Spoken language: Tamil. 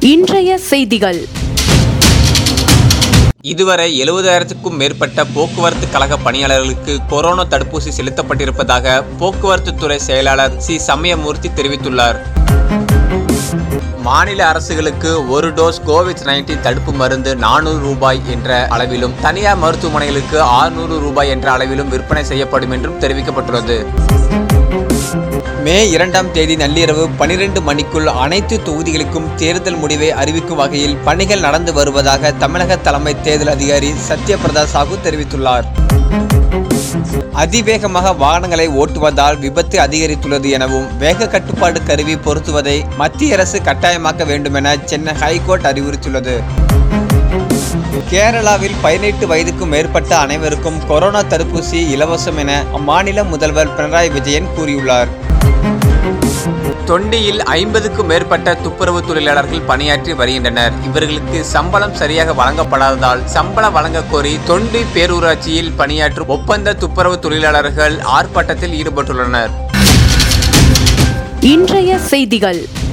இன்றைய செய்திகள் இதுவரை எழுபதாயிரத்துக்கும் மேற்பட்ட போக்குவரத்து கழக பணியாளர்களுக்கு கொரோனா தடுப்பூசி செலுத்தப்பட்டிருப்பதாக போக்குவரத்து துறை செயலாளர் சி சமயமூர்த்தி தெரிவித்துள்ளார் மாநில அரசுகளுக்கு ஒரு டோஸ் கோவிட் நைன்டீன் தடுப்பு மருந்து நானூறு ரூபாய் என்ற அளவிலும் தனியார் மருத்துவமனைகளுக்கு ஆறுநூறு ரூபாய் என்ற அளவிலும் விற்பனை செய்யப்படும் என்றும் தெரிவிக்கப்பட்டுள்ளது மே இரண்டாம் தேதி நள்ளிரவு பனிரெண்டு மணிக்குள் அனைத்து தொகுதிகளுக்கும் தேர்தல் முடிவை அறிவிக்கும் வகையில் பணிகள் நடந்து வருவதாக தமிழக தலைமை தேர்தல் அதிகாரி சத்யபிரதா சாஹூ தெரிவித்துள்ளார் அதிவேகமாக வாகனங்களை ஓட்டுவதால் விபத்து அதிகரித்துள்ளது எனவும் வேக கட்டுப்பாடு கருவி பொருத்துவதை மத்திய அரசு கட்டாயமாக்க வேண்டும் என சென்னை ஹைகோர்ட் அறிவுறுத்தியுள்ளது கேரளாவில் பதினெட்டு வயதுக்கும் மேற்பட்ட அனைவருக்கும் கொரோனா தடுப்பூசி இலவசம் என அம்மாநில முதல்வர் பினராயி விஜயன் கூறியுள்ளார் தொண்டியில் ஐம்பதுக்கும் மேற்பட்ட துப்புரவு தொழிலாளர்கள் பணியாற்றி வருகின்றனர் இவர்களுக்கு சம்பளம் சரியாக வழங்கப்படாததால் சம்பளம் வழங்கக் கோரி தொண்டி பேரூராட்சியில் பணியாற்றும் ஒப்பந்த துப்புரவு தொழிலாளர்கள் ஆர்ப்பாட்டத்தில் ஈடுபட்டுள்ளனர் இன்றைய செய்திகள்